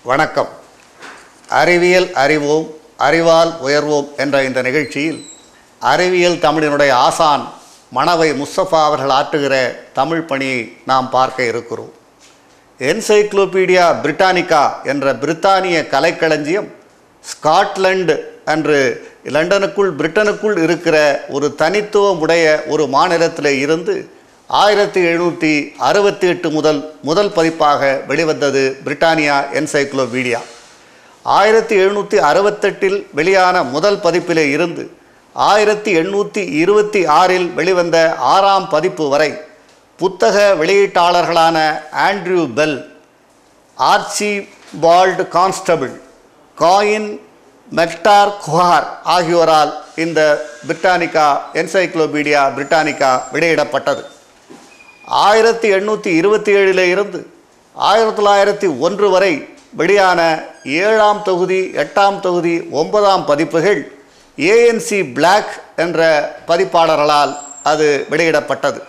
வணக்கம் அறிவியல் அறிவோம் அறிவால் உயர்வோம் என்ற இந்த நிகழ்ச்சியில் அறிவியல் தமிழினுடைய ஆசான் மணவை முஸ்தபா அவர்கள் ஆற்றுகிற தமிழ் பணியை நாம் பார்க்க இருக்கிறோம் என்சைக்ளோபீடியா பிரிட்டானிகா என்ற பிரித்தானிய கலைக்களஞ்சியம் ஸ்காட்லண்டு அன்று லண்டனுக்குள் பிரிட்டனுக்குள் இருக்கிற ஒரு தனித்துவமுடைய ஒரு மாநிலத்தில் இருந்து ஆயிரத்தி எழுநூற்றி அறுபத்தி எட்டு முதல் முதல் பதிப்பாக வெளிவந்தது பிரிட்டானியா என்சைக்ளோபீடியா ஆயிரத்தி எழுநூற்றி அறுபத்தெட்டில் வெளியான முதல் பதிப்பிலே இருந்து ஆயிரத்தி எண்ணூற்றி இருபத்தி ஆறில் வெளிவந்த ஆறாம் பதிப்பு வரை புத்தக வெளியீட்டாளர்களான Andrew Bell Archibald Constable Colin Macfarquhar ஆகியோரால் இந்த பிரிட்டானிகா என்சைக்ளோபீடியா பிரிட்டானிகா வெளியிடப்பட்டது ஆயிரத்தி எண்ணூற்றி இருபத்தி ஏழில் இருந்து ஆயிரத்தி தொள்ளாயிரத்தி ஒன்று வரை வெளியான ஏழாம் தொகுதி எட்டாம் தொகுதி ஒன்பதாம் பதிப்புகள் ஏஎன்சி பிளாக் என்ற பதிப்பாளர்களால் அது வெளியிடப்பட்டது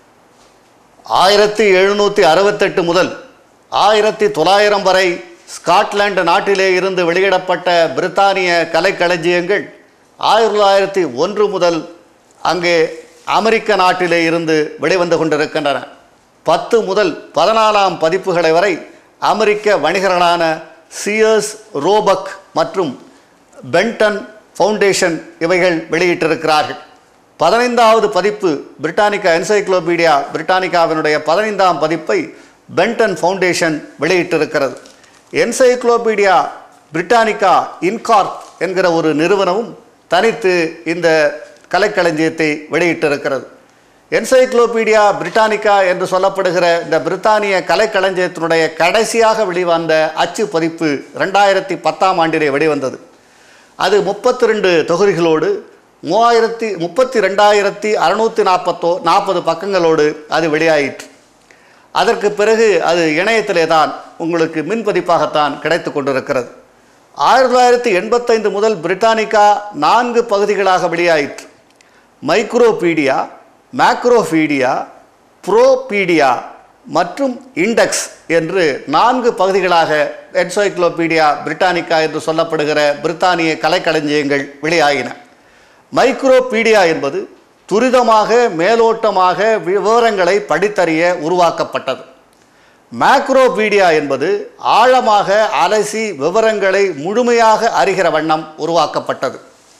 ஆயிரத்தி எழுநூற்றி அறுபத்தெட்டு முதல் ஆயிரத்தி தொள்ளாயிரம் வரை ஸ்காட்லாந்து நாட்டிலே இருந்து வெளியிடப்பட்ட பிரித்தானிய கலைக்களஞ்சியங்கள் ஆயிரத்தி தொள்ளாயிரத்தி ஒன்று முதல் அங்கே அமெரிக்க நாட்டிலே இருந்து வெளிவந்து கொண்டிருக்கின்றன பத்து முதல் பதினாலாம் பதிப்புகளை வரை அமெரிக்க வணிகர்களான சியர்ஸ் ரோபக் மற்றும் பென்டன் ஃபவுண்டேஷன் இவைகள் வெளியிட்டிருக்கிறார்கள் பதினைந்தாவது பதிப்பு பிரிட்டானிக்கா என்சைக்ளோபீடியா பிரிட்டானிக்காவினுடைய பதினைந்தாம் பதிப்பை பென்டன் ஃபவுண்டேஷன் வெளியிட்டிருக்கிறது என்சைக்ளோபீடியா பிரிட்டானிக்கா இன்கார்ப் என்கிற ஒரு நிறுவனமும் தனித்து இந்த கலைக்களஞ்சியத்தை வெளியிட்டிருக்கிறது என்சைக்ளோபீடியா பிரிட்டானிக்கா என்று சொல்லப்படுகிற இந்த பிரித்தானிய கலைக்களஞ்சியத்தினுடைய கடைசியாக வெளிவந்த அச்சு பதிப்பு ரெண்டாயிரத்தி பத்தாம் ஆண்டிலே வெளிவந்தது அது முப்பத்தி ரெண்டு தொகுதிகளோடு மூவாயிரத்தி முப்பத்தி ரெண்டாயிரத்தி அறநூற்றி நாற்பத்தோ நாற்பது பக்கங்களோடு அது வெளியாயிற்று அதற்கு பிறகு அது இணையத்திலே தான் உங்களுக்கு மின் பதிப்பாகத்தான் கிடைத்து கொண்டிருக்கிறது ஆயிரத்தி தொள்ளாயிரத்தி எண்பத்தைந்து முதல் பிரிட்டானிக்கா நான்கு பகுதிகளாக வெளியாயிற்று மைக்ரோபீடியா மேக்ரோபீடியா ப்ரோபீடியா மற்றும் இண்டெக்ஸ் என்று நான்கு பகுதிகளாக என்சைக்ளோபீடியா பிரிட்டானிக்கா என்று சொல்லப்படுகிற பிரித்தானிய கலைக்களஞ்சியங்கள் வெளியாகின மைக்ரோபீடியா என்பது துரிதமாக மேலோட்டமாக விவரங்களை படித்தறிய உருவாக்கப்பட்டது மேக்ரோபீடியா என்பது ஆழமாக அலசி விவரங்களை முழுமையாக அறிகிற வண்ணம் உருவாக்கப்பட்டது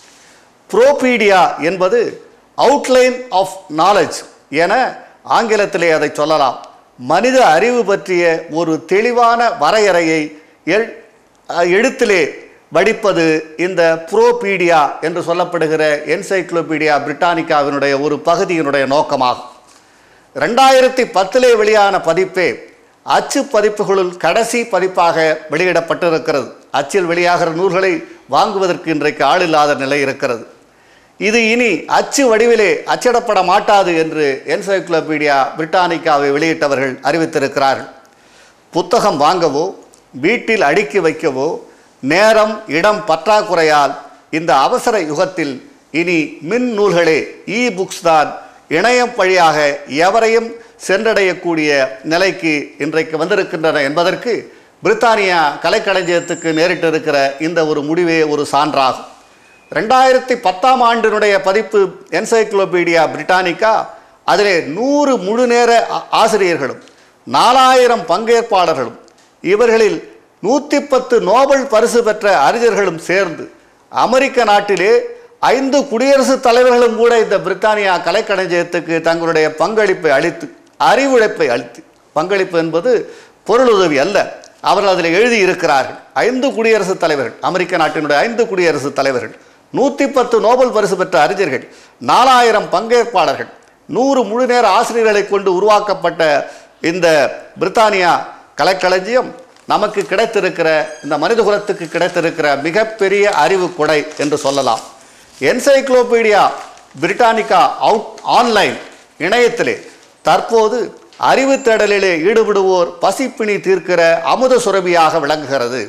ப்ரோபீடியா என்பது அவுட்லைன் ஆஃப் நாலேஜ் என ஆங்கிலத்திலே அதை சொல்லலாம் மனித அறிவு பற்றிய ஒரு தெளிவான வரையறையை எல் எழுத்திலே வடிப்பது இந்த ப்ரோபீடியா என்று சொல்லப்படுகிற என்சைக்ளோபீடியா பிரிட்டானிக்காவினுடைய ஒரு பகுதியினுடைய நோக்கமாகும் ரெண்டாயிரத்தி பத்திலே வெளியான பதிப்பே அச்சு பதிப்புகளுள் கடைசி பதிப்பாக வெளியிடப்பட்டிருக்கிறது அச்சில் வெளியாகிற நூல்களை வாங்குவதற்கு இன்றைக்கு ஆளில்லாத நிலை இருக்கிறது இது இனி அச்சு வடிவிலே அச்சிடப்பட மாட்டாது என்று என்சைக்ளோபீடியா பிரிட்டானிக்காவை வெளியிட்டவர்கள் அறிவித்திருக்கிறார்கள் புத்தகம் வாங்கவோ வீட்டில் அடுக்கி வைக்கவோ நேரம் இடம் பற்றாக்குறையால் இந்த அவசர யுகத்தில் இனி மின் நூல்களே இ புக்ஸ் தான் இணையம் வழியாக எவரையும் சென்றடையக்கூடிய நிலைக்கு இன்றைக்கு வந்திருக்கின்றன என்பதற்கு பிரித்தானியா கலைக்களஞ்சியத்துக்கு நேரிட்டிருக்கிற இந்த ஒரு முடிவே ஒரு சான்றாகும் ரெண்டாயிரத்தி பத்தாம் ஆண்டினுடைய பதிப்பு என்சைக்ளோபீடியா பிரிட்டானிக்கா அதிலே நூறு முழு நேர ஆ- ஆசிரியர்களும் நாலாயிரம் பங்கேற்பாளர்களும் இவர்களில் நூற்றி பத்து நோபல் பரிசு பெற்ற அறிஞர்களும் சேர்ந்து அமெரிக்க நாட்டிலே ஐந்து குடியரசுத் தலைவர்களும் கூட இந்த பிரித்தானியா கலைக்களஞ்சியத்துக்கு தங்களுடைய பங்களிப்பை அளித்து அறிவுழைப்பை அளித்து பங்களிப்பு என்பது பொருளுதவி அல்ல அவர்கள் அதில் எழுதியிருக்கிறார்கள் ஐந்து குடியரசுத் தலைவர்கள் அமெரிக்க நாட்டினுடைய ஐந்து குடியரசுத் தலைவர்கள் நூற்றி பத்து நோபல் பரிசு பெற்ற அறிஞர்கள் நாலாயிரம் பங்கேற்பாளர்கள் நூறு முழு நேர ஆசிரியர்களை கொண்டு உருவாக்கப்பட்ட இந்த பிரித்தானியா கலைக்களஞ்சியம் நமக்கு கிடைத்திருக்கிற இந்த மனிதகுலத்துக்கு கிடைத்திருக்கிற மிகப்பெரிய அறிவு கொடை என்று சொல்லலாம் என்சைக்ளோபீடியா பிரிட்டானிக்கா அவுட் ஆன்லைன் இணையத்திலே தற்போது அறிவு தேடலிலே ஈடுபடுவோர் பசிப்பிணி தீர்க்கிற அமுத சுரபியாக விளங்குகிறது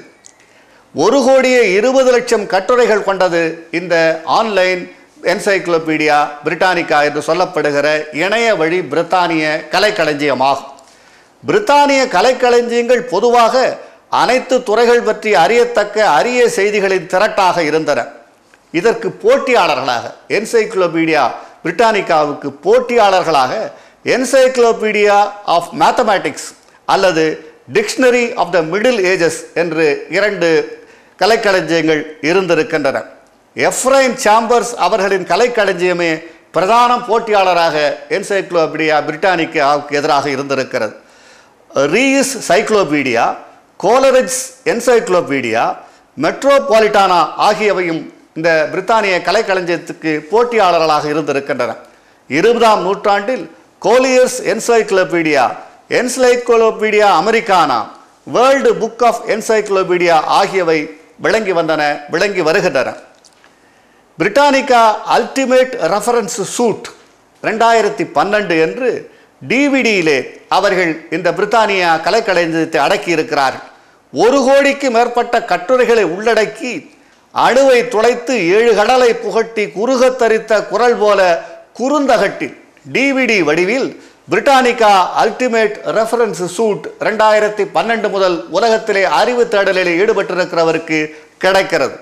ஒரு கோடியே இருபது லட்சம் கட்டுரைகள் கொண்டது இந்த ஆன்லைன் என்சைக்ளோபீடியா பிரிட்டானிக்கா என்று சொல்லப்படுகிற இணைய வழி பிரித்தானிய கலைக்களஞ்சியமாகும் பிரித்தானிய கலைக்களஞ்சியங்கள் பொதுவாக அனைத்து துறைகள் பற்றி அறியத்தக்க அரிய செய்திகளின் திரட்டாக இருந்தன இதற்கு போட்டியாளர்களாக என்சைக்ளோபீடியா பிரிட்டானிக்காவுக்கு போட்டியாளர்களாக என்சைக்ளோபீடியா ஆஃப் மேத்தமேட்டிக்ஸ் அல்லது Dictionary of the Middle Ages என்று இரண்டு கலைக்களஞ்சியங்கள் இருந்திருக்கின்றன எஃப்ரைன் சாம்பர்ஸ் அவர்களின் கலைக்களஞ்சியமே பிரதான போட்டியாளராக என்சைக்ளோபீடியா பிரிட்டானிக்காவுக்கு எதிராக இருந்திருக்கிறது ரீஸ் சைக்ளோபீடியா கோலரிட்ஸ் என்சைக்ளோபீடியா மெட்ரோபாலிட்டானா ஆகியவையும் இந்த பிரித்தானிய கலைக்களஞ்சியத்துக்கு போட்டியாளர்களாக இருந்திருக்கின்றன இருபதாம் நூற்றாண்டில் Collier's Encyclopaedia Encyclopaedia Americana World Book of Encyclopaedia ஆகியவை விளங்கி வந்தன விளங்கி வருகின்றன பிரிட்டானிக்கா அல்டிமேட் ரெஃபரன்ஸ் சூட் ரெண்டாயிரத்தி பன்னெண்டு என்று டிவிடியிலே அவர்கள் இந்த பிரித்தானியா கலைக்களஞ்சியத்தை அடக்கி இருக்கிறார்கள் ஒரு கோடிக்கு மேற்பட்ட கட்டுரைகளை உள்ளடக்கி அணுவை துளைத்து ஏழு கடலை புகட்டி குறுகத் தரித்த குரல் போல குறுந்தகட்டில் டிவிடி வடிவில் பிரிட்டானிக்கா அல்டிமேட் ரெஃபரன்ஸ் சூட் ரெண்டாயிரத்தி பன்னெண்டு முதல் உலகத்திலே அறிவு தேடலில் ஈடுபட்டிருக்கிறவருக்கு கிடைக்கிறது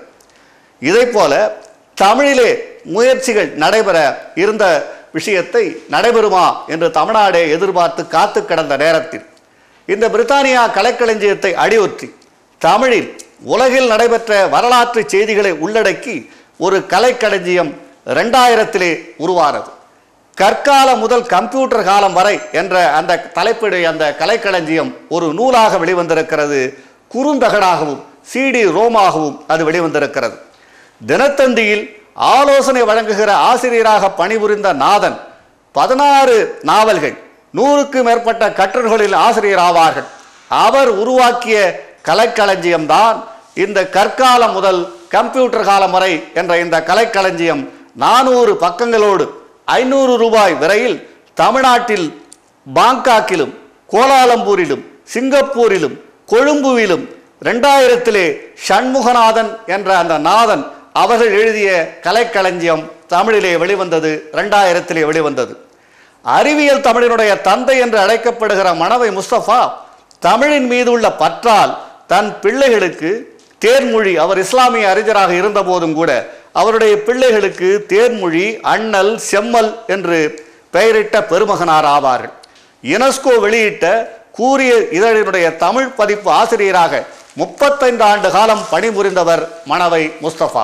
இதை போல தமிழிலே முயற்சிகள் நடைபெற இருந்த விஷயத்தை நடைபெறுமா என்று தமிழ்நாடே எதிர்பார்த்து காத்து கிடந்த நேரத்தில் இந்த பிரித்தானியா கலைக்களஞ்சியத்தை அடியொற்றி தமிழில் உலகில் நடைபெற்ற வரலாற்று செய்திகளை உள்ளடக்கி ஒரு கலைக்களஞ்சியம் ரெண்டாயிரத்திலே உருவானது கற்காலம் முதல் கம்ப்யூட்டர் காலம் வரை என்ற அந்த தலைப்புடைய அந்த கலைக்களஞ்சியம் ஒரு நூலாக வெளிவந்திருக்கிறது குறுந்தகடாகவும் சிடி ரோமாகவும் அது வெளிவந்திருக்கிறது தினத்தந்தியில் ஆலோசனை வழங்குகிற ஆசிரியராக பணிபுரிந்த நாதன் பதினாறு நாவல்கள் நூறுக்கு மேற்பட்ட கட்டுரைகளில் ஆசிரியர் ஆவார்கள் அவர் உருவாக்கிய கலைக்களஞ்சியம்தான் இந்த கற்காலம் முதல் கம்ப்யூட்டர் காலம் வரை என்ற இந்த கலைக்களஞ்சியம் நானூறு பக்கங்களோடு ஐநூறு ரூபாய் விலையில் தமிழ்நாட்டில் பாங்காக்கிலும் கோலாலம்பூரிலும் சிங்கப்பூரிலும் கொழும்புவிலும் ரெண்டாயிரத்திலே சண்முகநாதன் என்ற அந்த நாதன் அவர்கள் எழுதிய கலைக்களஞ்சியம் தமிழிலே வெளிவந்தது ரெண்டாயிரத்திலே வெளிவந்தது அறிவியல் தமிழினுடைய தந்தை என்று அழைக்கப்படுகிற மணவை முஸ்தபா தமிழின் மீது உள்ள பற்றால் தன் பிள்ளைகளுக்கு தேர்மொழி அவர் இஸ்லாமிய அறிஞராக இருந்தபோதும் கூட அவருடைய பிள்ளைகளுக்கு தேர்மொழி அண்ணல் செம்மல் என்று பெயரிட்ட பெருமகனார் ஆவார்கள் யுனெஸ்கோ வெளியிட்ட கூறிய இதழினுடைய தமிழ் பதிப்பு ஆசிரியராக முப்பத்தைந்து ஆண்டு காலம் பணிபுரிந்தவர் மணவை முஸ்தபா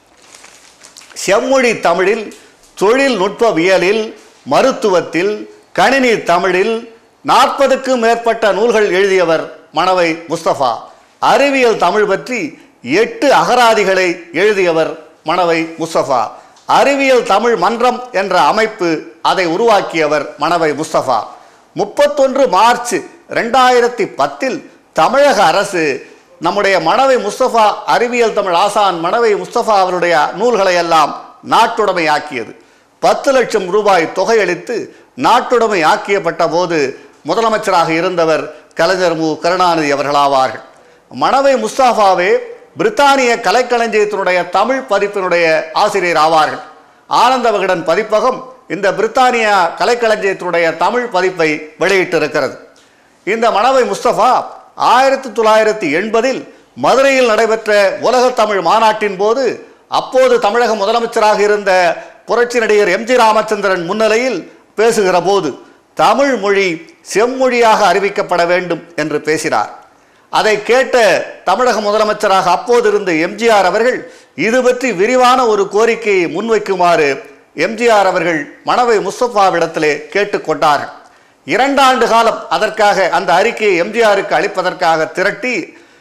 செம்மொழி தமிழில் தொழில்நுட்பவியலில் மருத்துவத்தில் கணினி தமிழில் நாற்பதுக்கும் மேற்பட்ட நூல்கள் எழுதியவர் மணவை முஸ்தபா அறிவியல் தமிழ் பற்றி எட்டு அகராதிகளை எழுதியவர் மணவை முஸ்தபா அறிவியல் தமிழ் மன்றம் என்ற அமைப்பு அதை உருவாக்கியவர் மணவை முஸ்தபா முப்பத்தொன்று மார்ச் ரெண்டாயிரத்தி பத்தில் தமிழக அரசு நம்முடைய மணவை முஸ்தபா அறிவியல் தமிழ் ஆசான் மணவை முஸ்தபா அவருடைய நூல்களை எல்லாம் நாட்டுடைமை ஆக்கியது பத்து லட்சம் ரூபாய் தொகையளித்து நாட்டுடைமை ஆக்கியப்பட்ட போது முதலமைச்சராக இருந்தவர் கலைஞர் மு கருணாநிதி அவர்களாவார்கள் மணவை முஸ்தாஃபாவே பிரித்தானிய கலைக்களஞ்சியத்தினுடைய தமிழ் பதிப்பினுடைய ஆசிரியர் ஆவார்கள் ஆனந்த விகடன் பதிப்பகம் இந்த பிரித்தானியா கலைக்களஞ்சியத்தினுடைய தமிழ் பதிப்பை வெளியிட்டிருக்கிறது இந்த மணவை முஸ்தபா ஆயிரத்தி தொள்ளாயிரத்தி எண்பதில் மதுரையில் நடைபெற்ற உலகத் தமிழ் மாநாட்டின் போது அப்போது தமிழக முதலமைச்சராக இருந்த புரட்சி நடிகர் எம்ஜி ராமச்சந்திரன் முன்னிலையில் பேசுகிற போது தமிழ் மொழி செம்மொழியாக அறிவிக்கப்பட வேண்டும் என்று பேசினார் அதை கேட்ட தமிழக முதலமைச்சராக அப்போது இருந்த எம்ஜிஆர் அவர்கள் இது பற்றி விரிவான ஒரு கோரிக்கையை முன்வைக்குமாறு எம்ஜிஆர் அவர்கள் மணவை முஸ்தபாவிடத்திலே கேட்டுக்கொண்டார்கள் இரண்டாண்டு காலம் அதற்காக அந்த அறிக்கையை எம்ஜிஆருக்கு அளிப்பதற்காக திரட்டி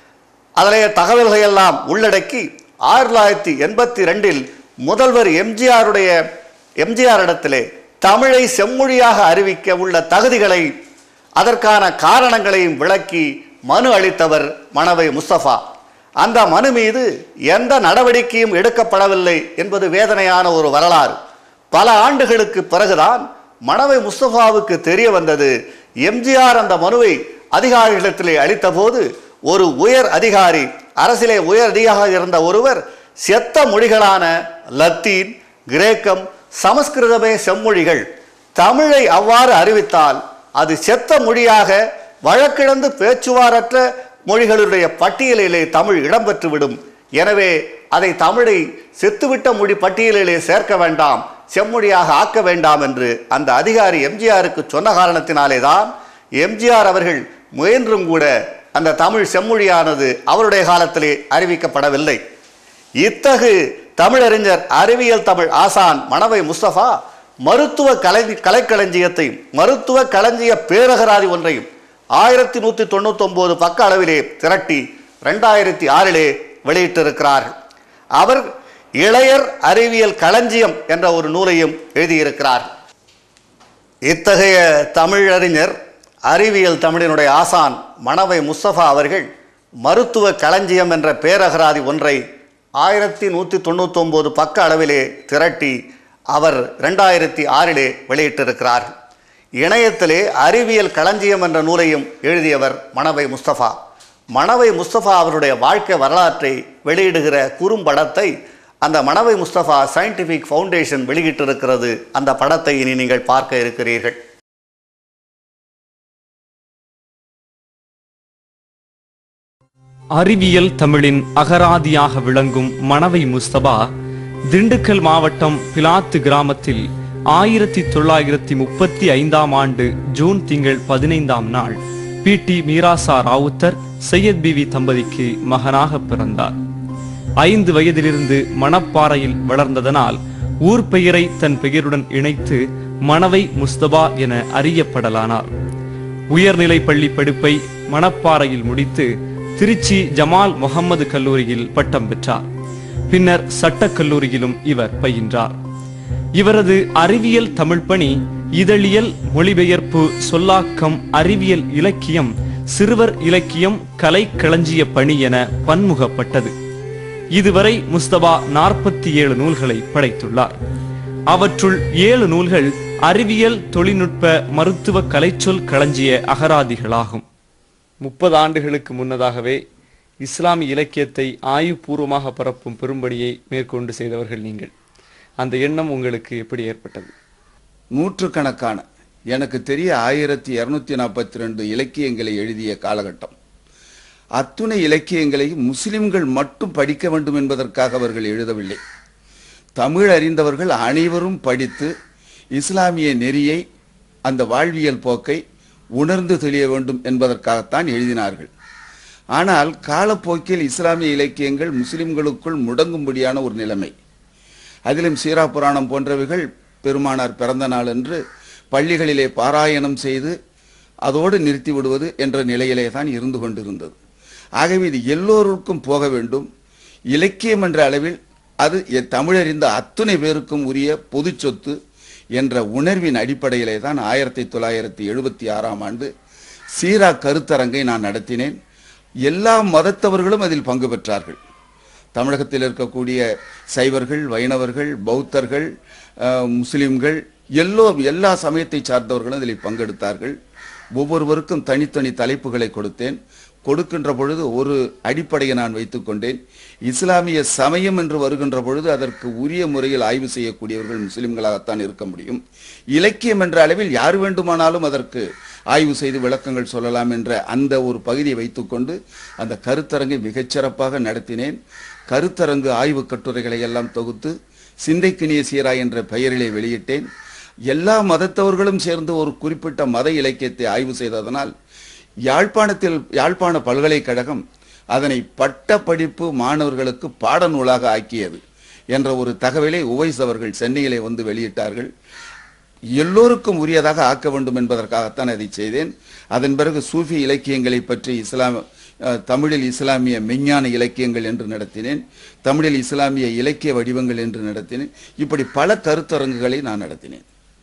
அதிலே தகவல்களை எல்லாம் உள்ளடக்கி ஆயிரத்தி தொள்ளாயிரத்தி எண்பத்தி ரெண்டில் முதல்வர் எம்ஜிஆருடைய எம்ஜிஆர் இடத்திலே தமிழை செம்மொழியாக அறிவிக்க உள்ள தகுதிகளை அதற்கான காரணங்களையும் விளக்கி மனு அளித்தவர் மணவை முஸ்தபா அந்த மனு மீது எந்த நடவடிக்கையும் எடுக்கப்படவில்லை என்பது வேதனையான ஒரு வரலாறு பல ஆண்டுகளுக்கு பிறகுதான் மணவை முஸ்தபாவுக்கு தெரிய வந்தது எம்ஜிஆர் அந்த மனுவை அதிகாரிகளிடத்திலே அளித்தபோது ஒரு உயர் அதிகாரி அரசிலே உயர் அதிகாரியாக இருந்த ஒருவர் செத்த மொழிகளான லத்தீன் கிரேக்கம் சமஸ்கிருதமே செம்மொழிகள் தமிழை அவ்வாறு அறிவித்தால் அது செத்த மொழியாக வழக்கிழந்து பேச்சுவாரற்ற மொழிகளுடைய பட்டியலிலே தமிழ் இடம்பெற்றுவிடும் எனவே அதை தமிழை செத்துவிட்ட மொழி பட்டியலிலே சேர்க்க வேண்டாம் செம்மொழியாக ஆக்க வேண்டாம் என்று அந்த அதிகாரி எம்ஜிஆருக்கு சொன்ன காரணத்தினாலே தான் எம்ஜிஆர் அவர்கள் முயன்றும் கூட அந்த தமிழ் செம்மொழியானது அவருடைய காலத்திலே அறிவிக்கப்படவில்லை இத்தகு தமிழறிஞர் அறிவியல் தமிழ் ஆசான் மணவை முஸ்தபா மருத்துவ கலை கலைக்களஞ்சியத்தையும் மருத்துவ களஞ்சிய பேரகராதி ஒன்றையும் ஆயிரத்தி நூற்றி தொண்ணூத்தொம்போது பக்க அளவிலே திரட்டி ரெண்டாயிரத்தி ஆறிலே வெளியிட்டிருக்கிறார்கள் அவர் இளையர் அறிவியல் களஞ்சியம் என்ற ஒரு நூலையும் எழுதியிருக்கிறார் இத்தகைய தமிழறிஞர் அறிவியல் தமிழினுடைய ஆசான் மணவை முஸ்தபா அவர்கள் மருத்துவ களஞ்சியம் என்ற பேரகராதி ஒன்றை ஆயிரத்தி நூற்றி தொண்ணூத்தொம்போது பக்க அளவிலே திரட்டி அவர் ரெண்டாயிரத்தி ஆறிலே வெளியிட்டிருக்கிறார் இணையத்திலே அறிவியல் களஞ்சியம் என்ற நூலையும் எழுதியவர் மணவை முஸ்தபா மணவை முஸ்தபா அவருடைய வாழ்க்கை வரலாற்றை வெளியிடுகிற குறும்படத்தை அந்த மணவை முஸ்தபா சயின்டிஃபிக் ஃபவுண்டேஷன் வெளியிட்டிருக்கிறது அந்த படத்தை இனி நீங்கள் பார்க்க இருக்கிறீர்கள் அறிவியல் தமிழின் அகராதியாக விளங்கும் மணவை முஸ்தபா திண்டுக்கல் மாவட்டம் பிலாத்து கிராமத்தில் ஆயிரத்தி தொள்ளாயிரத்தி முப்பத்தி ஐந்தாம் ஆண்டு ஜூன் திங்கள் பதினைந்தாம் நாள் பி டி மீராசா ராவுத்தர் சையத் பிவி தம்பதிக்கு மகனாக பிறந்தார் ஐந்து வயதிலிருந்து மணப்பாறையில் வளர்ந்ததனால் ஊர் பெயரை தன் பெயருடன் இணைத்து மணவை முஸ்தபா என அறியப்படலானார் உயர்நிலை பள்ளி படிப்பை மணப்பாறையில் முடித்து திருச்சி ஜமால் முகம்மது கல்லூரியில் பட்டம் பெற்றார் பின்னர் சட்டக் கல்லூரியிலும் இவர் பயின்றார் இவரது அறிவியல் தமிழ் பணி இதழியல் மொழிபெயர்ப்பு சொல்லாக்கம் அறிவியல் இலக்கியம் சிறுவர் இலக்கியம் கலை களஞ்சிய பணி என பன்முகப்பட்டது இதுவரை முஸ்தபா நாற்பத்தி ஏழு நூல்களை படைத்துள்ளார் அவற்றுள் ஏழு நூல்கள் அறிவியல் தொழில்நுட்ப மருத்துவ கலைச்சொல் களஞ்சிய அகராதிகளாகும் முப்பது ஆண்டுகளுக்கு முன்னதாகவே இஸ்லாமிய இலக்கியத்தை ஆய்வுபூர்வமாக பரப்பும் பெரும்படியை மேற்கொண்டு செய்தவர்கள் நீங்கள் அந்த எண்ணம் உங்களுக்கு எப்படி ஏற்பட்டது நூற்றுக்கணக்கான எனக்கு தெரிய ஆயிரத்தி இருநூத்தி நாற்பத்தி ரெண்டு இலக்கியங்களை எழுதிய காலகட்டம் அத்துணை இலக்கியங்களையும் முஸ்லிம்கள் மட்டும் படிக்க வேண்டும் என்பதற்காக அவர்கள் எழுதவில்லை தமிழ் அறிந்தவர்கள் அனைவரும் படித்து இஸ்லாமிய நெறியை அந்த வாழ்வியல் போக்கை உணர்ந்து தெளிய வேண்டும் என்பதற்காகத்தான் எழுதினார்கள் ஆனால் காலப்போக்கில் இஸ்லாமிய இலக்கியங்கள் முஸ்லிம்களுக்குள் முடங்கும்படியான ஒரு நிலைமை அதிலும் சீரா புராணம் போன்றவைகள் பெருமானார் பிறந்த நாள் என்று பள்ளிகளிலே பாராயணம் செய்து அதோடு நிறுத்தி விடுவது என்ற நிலையிலே தான் இருந்து கொண்டிருந்தது ஆகவே இது எல்லோருக்கும் போக வேண்டும் இலக்கியம் என்ற அளவில் அது எ- தமிழறிந்த அத்துணை பேருக்கும் உரிய பொது சொத்து என்ற உணர்வின் அடிப்படையிலே தான் ஆயிரத்தி தொள்ளாயிரத்தி எழுபத்தி ஆறாம் ஆண்டு சீரா கருத்தரங்கை நான் நடத்தினேன் எல்லா மதத்தவர்களும் அதில் பங்கு பெற்றார்கள் தமிழகத்தில் இருக்கக்கூடிய சைவர்கள் வைணவர்கள் பௌத்தர்கள் அஹ், முஸ்லிம்கள் எல்லோரும் எல்லா சமயத்தை சார்ந்தவர்களும் இதில் பங்கெடுத்தார்கள் ஒவ்வொருவருக்கும் தனித்தனி தலைப்புகளை கொடுத்தேன் கொடுக்கின்ற பொழுது ஒரு அடிப்படையை நான் வைத்துக்கொண்டேன் இஸ்லாமிய சமயம் என்று வருகின்ற பொழுது அதற்கு உரிய முறையில் ஆய்வு செய்யக்கூடியவர்கள் முஸ்லிம்களாகத்தான் இருக்க முடியும் இலக்கியம் என்ற அளவில் யார் வேண்டுமானாலும் அதற்கு ஆய்வு செய்து விளக்கங்கள் சொல்லலாம் என்ற அந்த ஒரு பகுதியை வைத்துக்கொண்டு அந்த கருத்தரங்கை மிகச்சிறப்பாக நடத்தினேன் கருத்தரங்கு ஆய்வு கட்டுரைகளை எல்லாம் தொகுத்து சிந்தைக்கினிய சீரா என்ற பெயரிலே வெளியிட்டேன் எல்லா மதத்தவர்களும் சேர்ந்து ஒரு குறிப்பிட்ட மத இலக்கியத்தை ஆய்வு செய்ததனால் யாழ்ப்பாணத்தில் யாழ்ப்பாண பல்கலைக்கழகம் அதனை பட்ட படிப்பு மாணவர்களுக்கு பாடநூலாக ஆக்கியது என்ற ஒரு தகவலை உவைஸ் அவர்கள் சென்னையிலே வந்து வெளியிட்டார்கள் எல்லோருக்கும் உரியதாக ஆக்க வேண்டும் என்பதற்காகத்தான் அதை செய்தேன் அதன் பிறகு சூஃபி இலக்கியங்களை பற்றி இஸ்லாம் அஹ், தமிழில் இஸ்லாமிய மெஞ்ஞான இலக்கியங்கள் என்று நடத்தினேன் தமிழில் இஸ்லாமிய இலக்கிய வடிவங்கள் என்று நடத்தினேன் இப்படி பல கருத்தரங்குகளை நான் நடத்தினேன்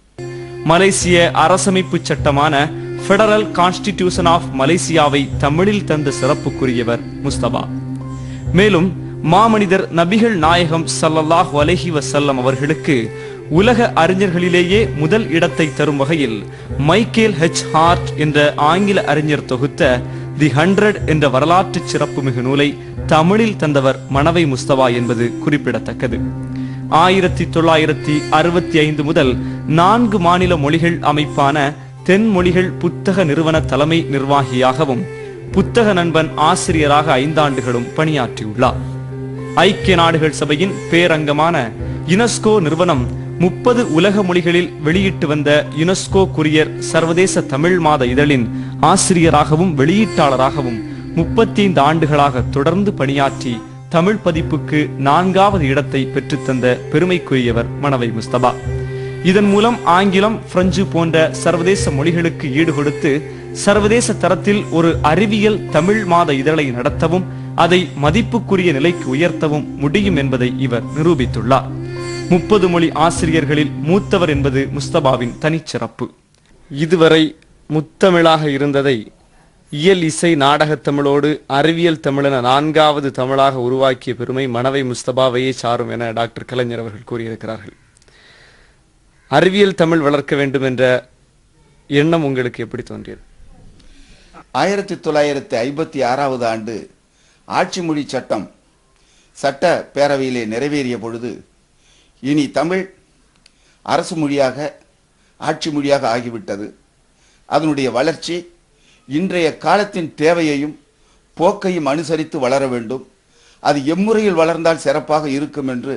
மலேசிய அரசமைப்பு சட்டமான ஃபெடரல் கான்ஸ்டிடியூஷன் ஆஃப் மலேசியாவை தமிழில் தந்த சிறப்புக்குரியவர் முஸ்தபா மேலும் மாமனிதர் நபிகள் நாயகம் ஸல்லல்லாஹு அலைஹி வஸல்லம் அவர்களுக்கு உலக அறிஞர்களிலேயே முதல் இடத்தை தரும் வகையில் மைக்கேல் ஹெச் ஹார்ட் என்ற ஆங்கில அறிஞர் தொகுத்த தி ஹண்ட்ரட் என்ற வரலாற்று சிறப்புமிகு நூலை தமிழில் தந்தவர் மணவை முஸ்தபா என்பது குறிப்பிடத்தக்கது ஆயிரத்தி தொள்ளாயிரத்தி அறுபத்தி ஐந்து முதல் நான்கு மாநில மொழிகள் அமைப்பான தென் மொழிகள் புத்தக நிறுவன தலைமை நிர்வாகியாகவும் புத்தக நண்பன் ஆசிரியராக ஐந்தாண்டுகளும் பணியாற்றியுள்ளார் ஐக்கிய நாடுகள் சபையின் பேரங்கமான யுனெஸ்கோ நிறுவனம் முப்பது உலக மொழிகளில் வெளியிட்டு வந்த யுனெஸ்கோ குரியர் சர்வதேச தமிழ் மாத இதழின் ஆசிரியராகவும் வெளியீட்டாளராகவும் முப்பத்தைந்து ஆண்டுகளாக தொடர்ந்து பணியாற்றி தமிழ் பதிப்புக்கு நான்காவது இடத்தை பெற்றுத்தந்த பெருமைக்குரியவர் மணவை முஸ்தபா இதன் மூலம் ஆங்கிலம் பிரெஞ்சு போன்ற சர்வதேச மொழிகளுக்கு ஈடுகொடுத்து சர்வதேச தரத்தில் ஒரு அறிவியல் தமிழ் மாத இதழை நடத்தவும் அதை மதிப்புக்குரிய நிலைக்கு உயர்த்தவும் முடியும் என்பதை இவர் நிரூபித்துள்ளார் முப்பது மொழி ஆசிரியர்களில் மூத்தவர் என்பது முஸ்தபாவின் தனிச்சிறப்பு இதுவரை முத்தமிழாக இருந்ததை இயல் இசை நாடகத் தமிழோடு அறிவியல் தமிழென நான்காவது தமிழாக உருவாக்கிய பெருமை மணவை முஸ்தபாவையே சாரும் என டாக்டர் கலைஞர் அவர்கள் கூறியிருக்கிறார்கள் அறிவியல் தமிழ் வளர்க்க வேண்டும் என்ற எண்ணம் உங்களுக்கு எப்படி தோன்றியது ஆயிரத்தி தொள்ளாயிரத்தி ஐம்பத்தி ஆறாவது ஆண்டு ஆட்சி மொழி சட்டம் சட்ட பேரவையிலே நிறைவேறிய பொழுது இனி தமிழ் அரசு மொழியாக ஆட்சி மொழியாக ஆகிவிட்டது அதனுடைய வளர்ச்சி இன்றைய காலத்தின் தேவையையும் போக்கையும் அனுசரித்து வளர வேண்டும் அது எம்முறையில் வளர்ந்தால் சிறப்பாக இருக்கும் என்று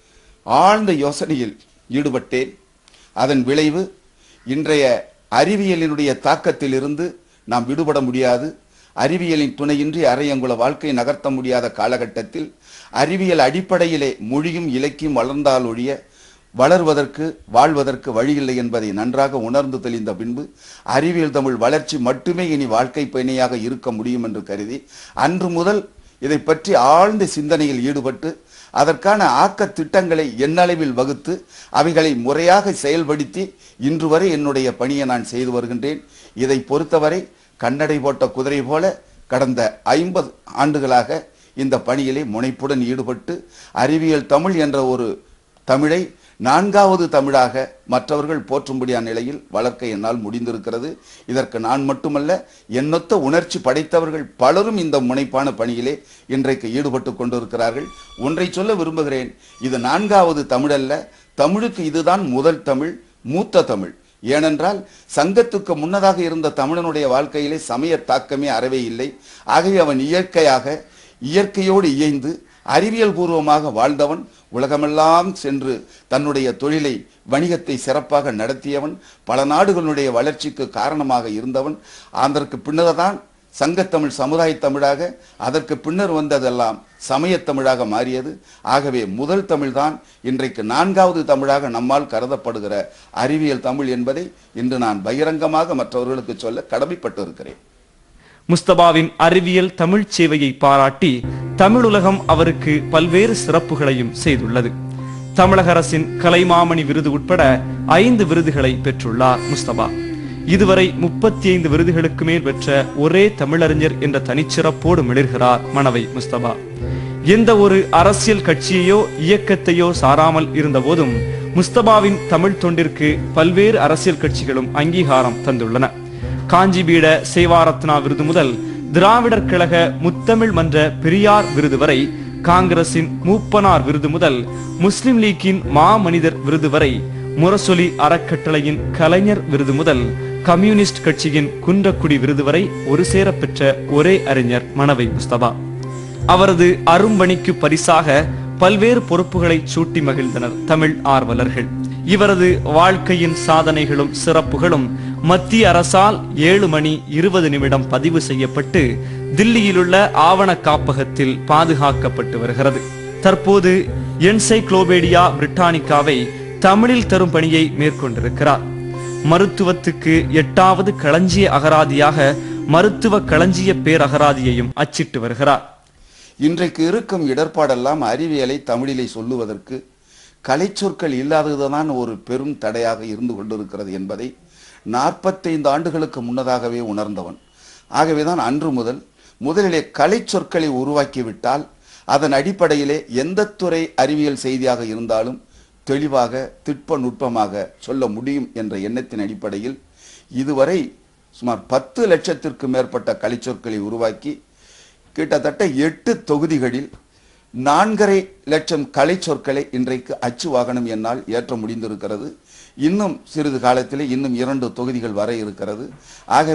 ஆழ்ந்த யோசனையில் ஈடுபட்டேன் அதன் விளைவு இன்றைய அறிவியலினுடைய தாக்கத்திலிருந்து நாம் விடுபட முடியாது அறிவியலின் துணையின்றி அரையங்குல வாழ்க்கை நகர்த்த முடியாத காலகட்டத்தில் அறிவியல் அடிப்படையிலே மொழியும் இலக்கியம் வளர்ந்தால் ஒழிய வளர்வதற்கு வாழ்வதற்கு வழியில்லை என்பதை நன்றாக உணர்ந்து தெளிந்த பின்பு அறிவியல் தமிழ் வளர்ச்சி மட்டுமே இனி வாழ்க்கை பயணியாக இருக்க முடியும் என்று கருதி அன்று முதல் இதை பற்றி ஆழ்ந்த சிந்தனையில் ஈடுபட்டு அதற்கான ஆக்க திட்டங்களை எண்ணளவில் வகுத்து அவைகளை முறையாக செயல்படுத்தி இன்று வரை என்னுடைய பணியை நான் செய்து வருகின்றேன் இதை பொறுத்தவரை கண்ணடை போட்ட குதிரை போல கடந்த ஐம்பது ஆண்டுகளாக இந்த பணியிலே முனைப்புடன் ஈடுபட்டு அறிவியல் தமிழ் என்ற ஒரு தமிழை நான்காவது தமிழாக மற்றவர்கள் போற்றும்படியான நிலையில் வளர்க்க என்னால் முடிந்திருக்கிறது இதற்கு நான் மட்டுமல்ல எண்ணொத்த உணர்ச்சி படைத்தவர்கள் பலரும் இந்த முனைப்பான பணியிலே இன்றைக்கு ஈடுபட்டு கொண்டிருக்கிறார்கள் ஒன்றை சொல்ல விரும்புகிறேன் இது நான்காவது தமிழ் அல்ல தமிழுக்கு இதுதான் முதல் தமிழ் மூத்த தமிழ் ஏனென்றால் சங்கத்துக்கு முன்னதாக இருந்த தமிழனுடைய வாழ்க்கையிலே சமய தாக்கமே அறவே இல்லை ஆகவே அவன் இயற்கையாக இயற்கையோடு இயைந்து அறிவியல் பூர்வமாக வாழ்ந்தவன் உலகமெல்லாம் சென்று தன்னுடைய தொழிலை வணிகத்தை சிறப்பாக நடத்தியவன் பல நாடுகளுடைய வளர்ச்சிக்கு காரணமாக இருந்தவன் அதற்கு பின்னர்தான் சங்கத்தமிழ் சமுதாய தமிழாக அதற்கு பின்னர் வந்ததெல்லாம் சமயத் தமிழாக மாறியது ஆகவே முதல் தமிழ்தான் இன்றைக்கு நான்காவது தமிழாக நம்மால் கருதப்படுகிற அறிவியல் தமிழ் என்பதை இன்று நான் பகிரங்கமாக மற்றவர்களுக்கு சொல்ல கடமைப்பட்டு இருக்கிறேன் முஸ்தபாவின் அறிவியல் தமிழ்ச் சேவையை பாராட்டி தமிழுலகம் அவருக்கு பல்வேறு சிறப்புகளையும் செய்துள்ளது தமிழக அரசின் கலைமாமணி விருது உட்பட ஐந்து விருதுகளை பெற்றுள்ளார் முஸ்தபா இதுவரை முப்பத்தி ஐந்து விருதுகளுக்கு மேல் பெற்ற ஒரே தமிழறிஞர் என்ற தனிச்சிறப்போடு மிளிர்கிறார் மணவை முஸ்தபா எந்த ஒரு அரசியல் கட்சியையோ இயக்கத்தையோ சாராமல் இருந்தபோதும் முஸ்தபாவின் தமிழ் தொண்டிற்கு பல்வேறு அரசியல் கட்சிகளும் அங்கீகாரம் தந்துள்ளன காஞ்சிபீட சேவாரத்னா விருது முதல் திராவிடர் கழக முத்தமிழ் மன்ற பெரியார் விருது வரை காங்கிரசின் மூப்பனார் விருது முதல் முஸ்லிம் லீக்கின் மாமனிதர் விருது வரை முரசொலி அறக்கட்டளையின் கலைஞர் விருது முதல் கம்யூனிஸ்ட் கட்சியின் குன்றக்குடி விருது வரை ஒரு சேர பெற்ற ஒரே அறிஞர் மணவை முஸ்தபா அவரது அரும்பணிக்கு பரிசாக பல்வேறு பொறுப்புகளை சூட்டி மகிழ்ந்தனர் தமிழ் ஆர்வலர்கள் இவரது வாழ்க்கையின் சாதனைகளும் சிறப்புகளும் மத்திய அரசால் ஏழு மணி இருபது நிமிடம் பதிவு செய்யப்பட்டு தில்லியிலுள்ள ஆவண காப்பகத்தில் பாதுகாக்கப்பட்டு வருகிறது தற்போது என்சைக்ளோபீடியா பிரிட்டானிக்காவை தமிழில் தரும் பணியை மேற்கொண்டிருக்கிறார் மருத்துவத்துக்கு எட்டாவது களஞ்சிய அகராதியாக மருத்துவ களஞ்சிய பேரகராதியையும் அச்சிட்டு வருகிறார் இன்றைக்கு இருக்கும் இடர்பாடெல்லாம் அறிவியலை தமிழிலே சொல்லுவதற்கு கலைச்சொற்கள் இல்லாததுதான் ஒரு பெரும் தடையாக இருந்து கொண்டிருக்கிறது என்பதை நாற்பத்தைந்து ஆண்டுகளுக்கு முன்னதாகவே உணர்ந்தவன் ஆகவேதான் அன்று முதல் முதலிலே கலைச்சொற்களை உருவாக்கிவிட்டால் அதன் அடிப்படையிலே எந்த துறை அறிவியல் செய்தியாக இருந்தாலும் தெளிவாக திட்ப நுட்பமாக சொல்ல முடியும் என்ற எண்ணத்தின் அடிப்படையில் இதுவரை சுமார் பத்து லட்சத்திற்கு மேற்பட்ட கலைச்சொற்களை உருவாக்கி கிட்டத்தட்ட எட்டு தொகுதிகளில் நான்கரை லட்சம் கலை சொற்களை இன்றைக்கு அச்சு வாகனம் என்னால் ஏற்ற முடிந்திருக்கிறது இன்னும் சிறிது காலத்திலே இன்னும் இரண்டு தொகுதிகள் வர இருக்கிறது ஆகவே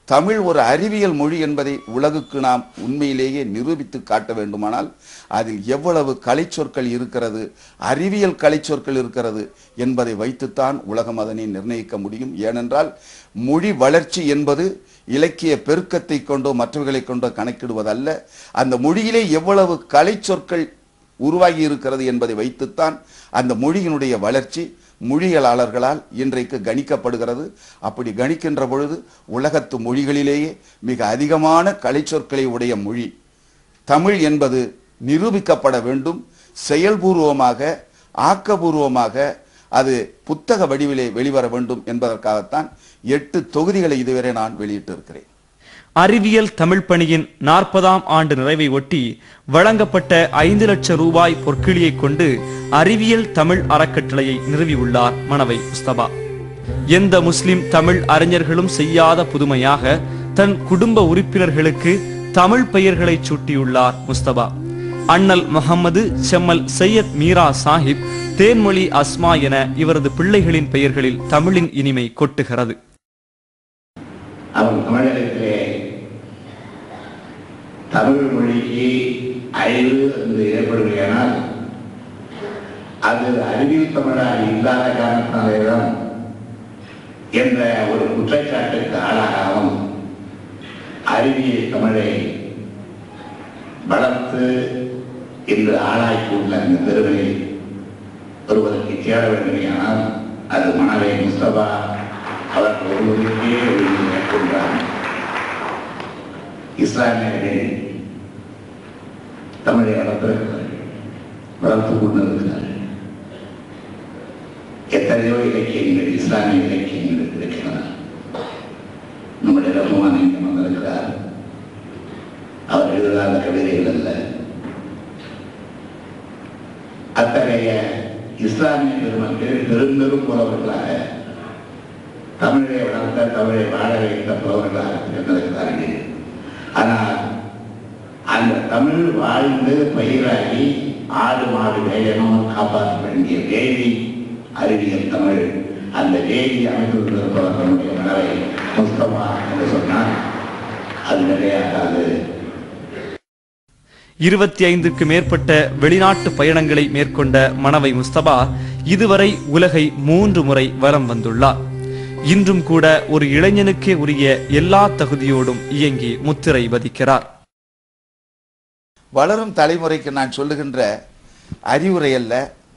தமிழ் ஒரு அறிவியல் மொழி என்பதை உலகுக்கு நாம் உண்மையிலேயே நிரூபித்து காட்ட வேண்டுமானால் அதில் எவ்வளவு கலைச்சொற்கள் இருக்கிறது அறிவியல் கலைச்சொற்கள் இருக்கிறது என்பதை வைத்துத்தான் உலகம் அதனை நிர்ணயிக்க முடியும் ஏனென்றால் மொழி வளர்ச்சி என்பது இலக்கிய பெருக்கத்தை கொண்டோ மற்றவர்களை கொண்டோ கணக்கிடுவதல்ல அந்த மொழியிலே எவ்வளவு கலைச்சொற்கள் உருவாகி இருக்கிறது என்பதை வைத்துத்தான் அந்த மொழியினுடைய வளர்ச்சி மொழியியலாளர்களால் இன்றைக்கு கணிக்கப்படுகிறது அப்படி கணிக்கின்ற பொழுது உலகத்து மொழிகளிலேயே மிக அதிகமான கலைச்சொற்களை உடைய மொழி தமிழ் என்பது நிரூபிக்கப்பட வேண்டும் செயல்பூர்வமாக ஆக்கபூர்வமாக அது புத்தக வடிவிலே வெளிவர வேண்டும் என்பதற்காகத்தான் எட்டு தொகுதிகளை இதுவரை நான் வெளியிட்டிருக்கிறேன் அறிவியல் தமிழ் பணியின் நாற்பதாம் ஆண்டு நிறைவை ஒட்டி வழங்கப்பட்ட ஐந்து லட்சம் ரூபாய் பொற்கிளியை கொண்டு அறிவியல் தமிழ் அறக்கட்டளையை நிறுவியுள்ளார் மணவை முஸ்தபா எந்த முஸ்லிம் தமிழ் அறிஞர்களும் செய்யாத புதுமையாக தன் குடும்ப உறுப்பினர்களுக்கு தமிழ் பெயர்களை சூட்டியுள்ளார் முஸ்தபா அண்ணல் முகமது செம்மல் சையத் மீரா சாஹிப் தேன்மொழி அஸ்மா என இவரது பிள்ளைகளின் பெயர்களில் தமிழின் இனிமை கொட்டுகிறது அவர் தமிழகத்திலே தமிழ் மொழிக்கு அழிவு என்று ஏற்படுமையானால் அது அறிவியல் தமிழாக இல்லாத காரணத்தினாலேதான் என்ற ஒரு குற்றச்சாட்டுக்கு ஆளாகவும் அறிவியல் தமிழை வளர்த்து இன்று ஆளாக்கியுள்ள அந்த பெருமையை ஒருவருக்கு சேர வேண்டுமையானால் அது மணவை முஸ்தபா அவர்கள் ஒருவருக்கே ஒழுங்கு மேற்கொண்டார் இஸ்லாமியர்கள் தமிழை வளர்த்திருக்கிறார்கள் வளர்த்துக் கொண்டிருக்கிறார்கள் எத்தனையோ இலக்கியங்கள் இஸ்லாமிய இலக்கியங்கள் இருக்கின்றன நம்முடைய ரகுமான் இங்கே வந்திருக்கிறார் அவர் எழுதாத கவிதைகள் அல்ல அத்தகைய இஸ்லாமிய பெருமக்கள் பெரும்பெரும் புலவர்களாக தமிழை வளர்த்த தமிழை வாழ வைத்த புலவர்களாக இருந்திருக்கிறார்கள் ஆனால் அந்த தமிழ் வாழ்ந்து பயிராகி ஆடு மாடு வேயனும் காப்பாற்ற வேண்டிய வேதி அறிவியல் தமிழ் அந்த வேதி அமைத்துள்ளிருப்பவர் நம்முடைய மனவை முஸ்தபா என்று சொன்னால் அது நிலையாகாது இருபத்தி ஐந்துக்கு மேற்பட்ட வெளிநாட்டு பயணங்களை மேற்கொண்ட மணவை முஸ்தபா இதுவரை உலகை மூன்று முறை வலம் வந்துள்ளார் இன்றும் கூட ஒரு இளைஞனுக்கே உரிய எல்லா தகுதியோடும் இயங்கி முத்திரை பதிக்கிறார் வளரும் தலைமுறைக்கு நான் சொல்லுகின்ற அறிவுரை அல்ல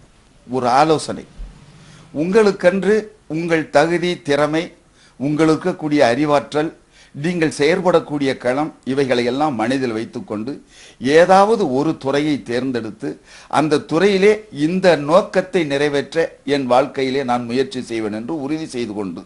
ஒரு ஆலோசனை உங்களுக்கென்று உங்கள் தகுதி திறமை உங்களுக்கு கூடிய அறிவாற்றல் நீங்கள் செயற்படக்கூடிய களம் இவைகளை எல்லாம் மனதில் வைத்துக்கொண்டு ஏதாவது ஒரு துறையை தேர்ந்தெடுத்து அந்த துறையிலே இந்த நோக்கத்தை நிறைவேற்ற என் வாழ்க்கையிலே நான் முயற்சி செய்வேன் என்று உறுதி செய்து கொண்டு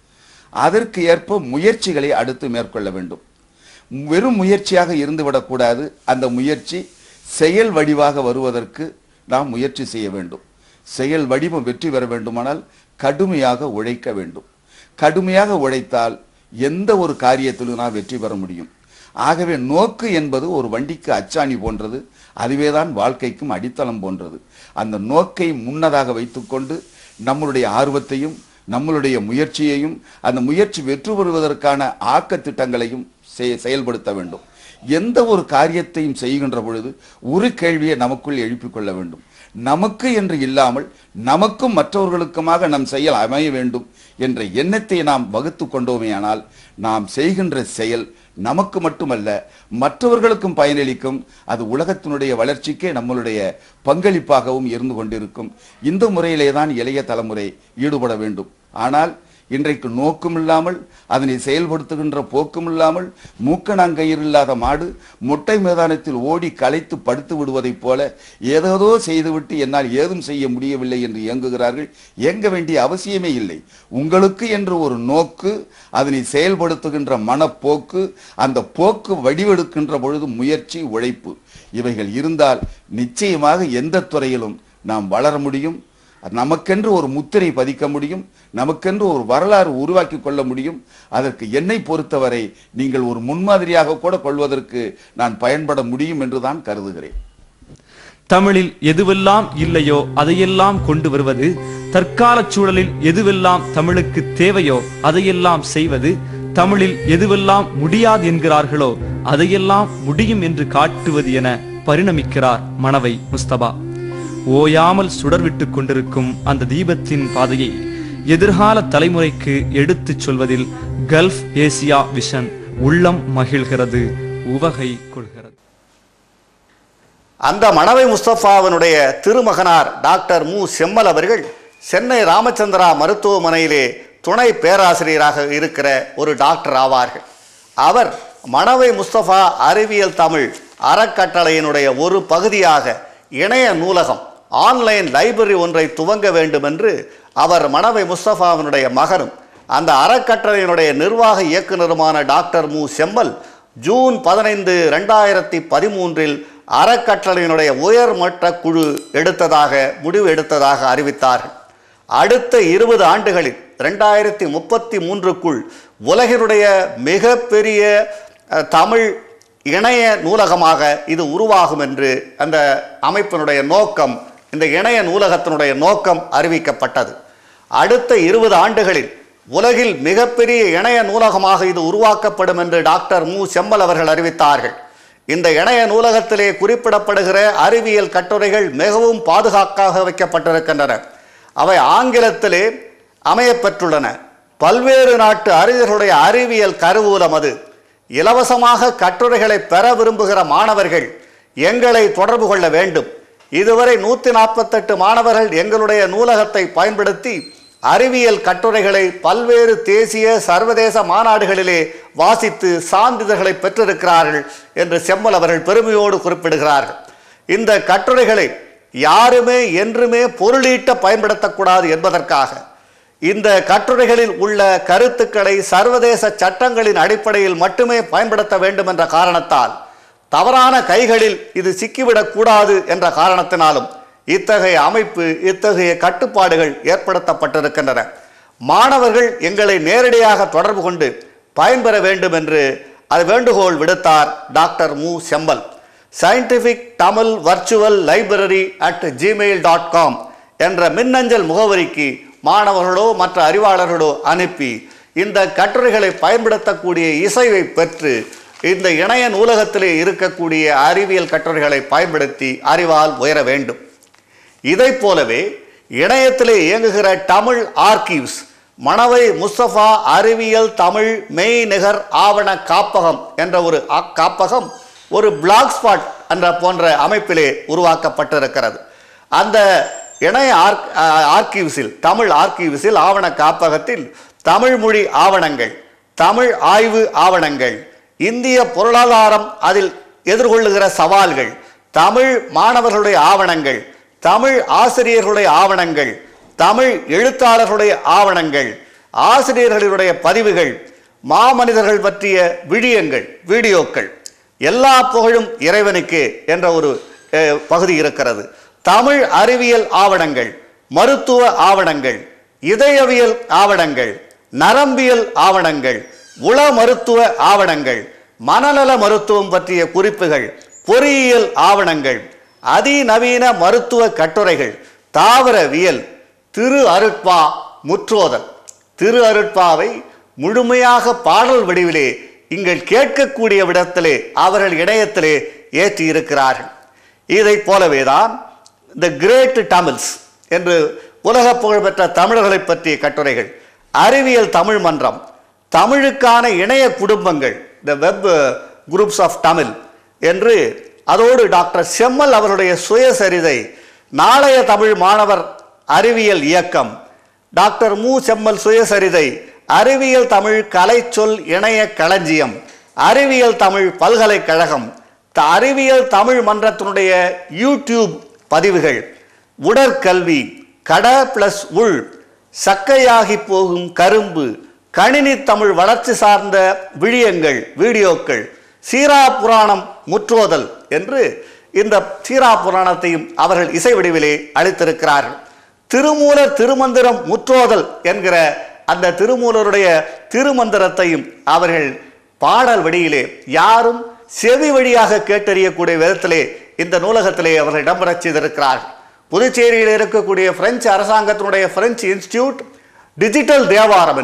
அதற்கு ஏற்ப முயற்சிகளை அடுத்து மேற்கொள்ள வேண்டும் வெறும் முயற்சியாக இருந்துவிடக்கூடாது அந்த முயற்சி செயல் வடிவாக வருவதற்கு நாம் முயற்சி செய்ய வேண்டும் செயல் வடிவம் வெற்றி பெற வேண்டுமானால் கடுமையாக உழைக்க வேண்டும் கடுமையாக உழைத்தால் எந்த ஒரு காரியத்திலும் நாம் வெற்றி பெற முடியும் ஆகவே நோக்கு என்பது ஒரு வண்டிக்கு அச்சாணி போன்றது அதுவேதான் வாழ்க்கைக்கும் அடித்தளம் போன்றது அந்த நோக்கை முன்னதாக வைத்துக்கொண்டு நம்மளுடைய ஆர்வத்தையும் நம்மளுடைய முயற்சியையும் அந்த முயற்சி வெற்றி பெறுவதற்கான ஆக்க திட்டங்களையும் செய- செயல்படுத்த வேண்டும் எந்த ஒரு காரியத்தையும் செய்கின்ற பொழுது ஒரு கேள்வியை நமக்குள் எழுப்பிக் கொள்ள வேண்டும் நமக்கு என்று இல்லாமல் நமக்கும் மற்றவர்களுக்குமாக நம் செயல் அமைய வேண்டும் என்ற எண்ணத்தை நாம் வகுத்து கொண்டோமேயானால் நாம் செய்கின்ற செயல் நமக்கு மட்டுமல்ல மற்றவர்களுக்கும் பயனளிக்கும் அது உலகத்தினுடைய வளர்ச்சிக்கே நம்மளுடைய பங்களிப்பாகவும் இருந்து கொண்டிருக்கும் இந்த முறையிலே தான் இளைய தலைமுறை ஈடுபட வேண்டும் ஆனால் இன்றைக்கு நோக்கும் இல்லாமல் அதனை செயல்படுத்துகின்ற போக்கும் இல்லாமல் மூக்கணாங்கயிறு இல்லாத மாடு முட்டை மைதானத்தில் ஓடி களைத்து படுத்து விடுவதைப் போல ஏதேதோ செய்துவிட்டு என்னால் ஏதும் செய்ய முடியவில்லை என்று இயங்குகிறார்கள் இயங்க வேண்டிய அவசியமே இல்லை உங்களுக்கு என்று ஒரு நோக்கு அதனை செயல்படுத்துகின்ற மனப்போக்கு அந்த போக்கு வடிவெடுக்கின்ற பொழுது முயற்சி உழைப்பு இவைகள் இருந்தால் நிச்சயமாக எந்த துறையிலும் நாம் வளர முடியும் நமக்கென்று ஒரு முத்திரை பதிக்க முடியும் நமக்கென்று ஒரு வரலாறு உருவாக்கி கொள்ள முடியும் அதற்கு என்னை பொறுத்தவரை நீங்கள் ஒரு முன்மாதிரியாக கூட கொள்வதற்கு நான் பயன்பட முடியும் என்று தான் கருதுகிறேன் தமிழில் எதுவெல்லாம் இல்லையோ அதையெல்லாம் கொண்டு வருவது தற்கால சூழலில் எதுவெல்லாம் தமிழுக்கு தேவையோ அதையெல்லாம் செய்வது தமிழில் எதுவெல்லாம் முடியாது என்கிறார்களோ அதையெல்லாம் முடியும் என்று காட்டுவது என பரிணமிக்கிறார் மணவை முஸ்தபா ஓயாமல் சுடர்விட்டுக் கொண்டிருக்கும் அந்த தீபத்தின் பாதையை எதிர்கால தலைமுறைக்கு எடுத்துச் சொல்வதில் கல்ஃப் ஏசியா விஷன் உள்ளம் மகிழ்கிறது உவகை கொள்கிறது அந்த மணவை முஸ்தபாவினுடைய திருமகனார் டாக்டர் மு செம்மல் அவர்கள் சென்னை ராமச்சந்திரா மருத்துவமனையிலே துணை பேராசிரியராக இருக்கிற ஒரு டாக்டர் ஆவார்கள் அவர் மணவை முஸ்தபா அறிவியல் தமிழ் அறக்கட்டளையினுடைய ஒரு பகுதியாக இணைய நூலகம் ஆன்லைன் லைப்ரரி ஒன்றை துவங்க வேண்டும் என்று அவர் மணவை முஸ்தபாவினுடைய மகனும் அந்த அறக்கட்டளையினுடைய நிர்வாக இயக்குனருமான டாக்டர் மு செம்மல் ஜூன் பதினைந்து ரெண்டாயிரத்தி பதிமூன்றில் அறக்கட்டளையினுடைய உயர்மட்ட குழு எடுத்ததாக முடிவு எடுத்ததாக அறிவித்தார்கள் அடுத்த இருபது ஆண்டுகளில் ரெண்டாயிரத்தி முப்பத்தி மூன்றுக்குள் உலகினுடைய மிகப்பெரிய அஹ், தமிழ் இணைய நூலகமாக இது உருவாகும் என்று அந்த அமைப்பினுடைய நோக்கம் இந்த இணைய நூலகத்தினுடைய நோக்கம் அறிவிக்கப்பட்டது அடுத்த இருபது ஆண்டுகளில் உலகில் மிகப்பெரிய இணைய நூலகமாக இது உருவாக்கப்படும் என்று டாக்டர் மு செம்மல் அவர்கள் அறிவித்தார்கள் இந்த இணைய நூலகத்திலே குறிப்பிடப்படுகிற அறிவியல் கட்டுரைகள் மிகவும் பாதுகாக்காக வைக்கப்பட்டிருக்கின்றன அவை ஆங்கிலத்திலே அமையப்பெற்றுள்ளன பல்வேறு நாட்டு அறிஞர்களுடைய அறிவியல் கருவூலம் அது இலவசமாக கட்டுரைகளை பெற விரும்புகிற மாணவர்கள் எங்களை தொடர்பு கொள்ள வேண்டும் இதுவரை நூற்றி நாற்பத்தெட்டு மாணவர்கள் எங்களுடைய நூலகத்தை பயன்படுத்தி அறிவியல் கட்டுரைகளை பல்வேறு தேசிய சர்வதேச மாநாடுகளிலே வாசித்து சான்றிதழ்களை பெற்றிருக்கிறார்கள் என்று செம்மல் அவர்கள் பெருமையோடு குறிப்பிடுகிறார்கள் இந்த கட்டுரைகளை யாருமே என்றுமே பொருளீட்ட பயன்படுத்தக்கூடாது என்பதற்காக இந்த கட்டுரைகளில் உள்ள கருத்துக்களை சர்வதேச சட்டங்களின் அடிப்படையில் மட்டுமே பயன்படுத்த வேண்டும் என்ற காரணத்தால் தவறான கைகளில் இது சிக்கிவிடக் கூடாது என்ற காரணத்தினாலும் இத்தகைய அமைப்பு இத்தகைய கட்டுப்பாடுகள் ஏற்படுத்தப்பட்டிருக்கின்றன மாணவர்கள் எங்களை நேரடியாக தொடர்பு கொண்டு பயன்பெற வேண்டும் என்று அது வேண்டுகோள் விடுத்தார் doctor Mu Sembal scientific Tamil virtual library at Gmail dot com என்ற மின்னஞ்சல் முகவரிக்கு மாணவர்களோ மற்ற அறிவாளர்களோ அனுப்பி இந்த கட்டுரைகளை பயன்படுத்தக்கூடிய இசைவை பெற்று இந்த இணைய நூலகத்திலே இருக்கக்கூடிய அறிவியல் கட்டுரைகளை பயன்படுத்தி அறிவால் உயர வேண்டும் இதைப் போலவே இணையத்திலே இயங்குகிற தமிழ் ஆர்கிவ்ஸ் மணவை முஸ்தபா அறிவியல் தமிழ் மெய்நிகர் ஆவண காப்பகம் என்ற ஒரு அ- காப்பகம் ஒரு பிளாக் ஸ்பாட் என்ற போன்ற அமைப்பிலே உருவாக்கப்பட்டிருக்கிறது அந்த இணைய ஆர்க் ஆர்கிவ்ஸில் தமிழ் ஆர்கிவ்ஸில் ஆவண காப்பகத்தில் தமிழ் மொழி ஆவணங்கள் தமிழ் ஆய்வு ஆவணங்கள் இந்திய பொருளாதாரம் அதில் எதிர்கொள்ளுகிற சவால்கள் தமிழ் மாணவர்களுடைய ஆவணங்கள் தமிழ் ஆசிரியர்களுடைய ஆவணங்கள் தமிழ் எழுத்தாளர்களுடைய ஆவணங்கள் ஆசிரியர்களுடைய பதிவுகள் மாமனிதர்கள் பற்றிய விழியங்கள் வீடியோக்கள் எல்லா புகழும் இறைவனுக்கு என்ற ஒரு அஹ், பகுதி இருக்கிறது தமிழ் அறிவியல் ஆவணங்கள் மருத்துவ ஆவணங்கள் இதயவியல் ஆவணங்கள் நரம்பியல் ஆவணங்கள் உள மருத்துவ ஆவணங்கள் மனநல மருத்துவம் பற்றிய குறிப்புகள் பொறியியல் ஆவணங்கள் அதிநவீன மருத்துவ கட்டுரைகள் தாவரவியல் திரு அருட்பா முற்றோதல் திரு அருட்பாவை முழுமையாக பாடல் வடிவிலே இங்கள் கேட்கக்கூடிய விடத்திலே அவர்கள் இணையத்திலே ஏற்றி இருக்கிறார்கள் இதைப் போலவேதான் த கிரேட் தமிழ்ஸ் என்று உலக புகழ்பெற்ற தமிழர்களை பற்றிய கட்டுரைகள் அறிவியல் தமிழ் மன்றம் தமிழுக்கான இணைய குடும்பங்கள் the web groups of Tamil என்று அதோடு டாக்டர் செம்மல் அவருடைய சுயசரிதை நாளைய தமிழ் மாணவர் அறிவியல் இயக்கம் டாக்டர் மு செம்மல் சுயசரிதை அறிவியல் தமிழ் கலைச்சொல் இணைய களஞ்சியம் அறிவியல் தமிழ் பல்கலைக்கழகம் த- அறிவியல் தமிழ் மன்றத்தினுடைய யூடியூப் பதிவுகள் உடற்கல்வி கட பிளஸ் உள் சக்கையாகி போகும் கரும்பு கணினி தமிழ் வளர்ச்சி சார்ந்த விழியங்கள் வீடியோக்கள் சீரா புராணம் முற்றோதல் என்று இந்த சீரா புராணத்தையும் அவர்கள் இசை வடிவிலே அளித்திருக்கிறார்கள் திருமூலர் திருமந்திரம் முற்றோதல் என்கிற அந்த திருமூலருடைய திருமந்திரத்தையும் அவர்கள் பாடல் வழியிலே யாரும் செவி வழியாக கேட்டறியக்கூடிய விதத்திலே இந்த நூலகத்திலே அவர்கள் இடம்பெறச் செய்திருக்கிறார்கள் புதுச்சேரியில் இருக்கக்கூடிய பிரெஞ்சு அரசாங்கத்தினுடைய பிரெஞ்சு இன்ஸ்டிடியூட் டிஜிட்டல் தேவாரம் என்று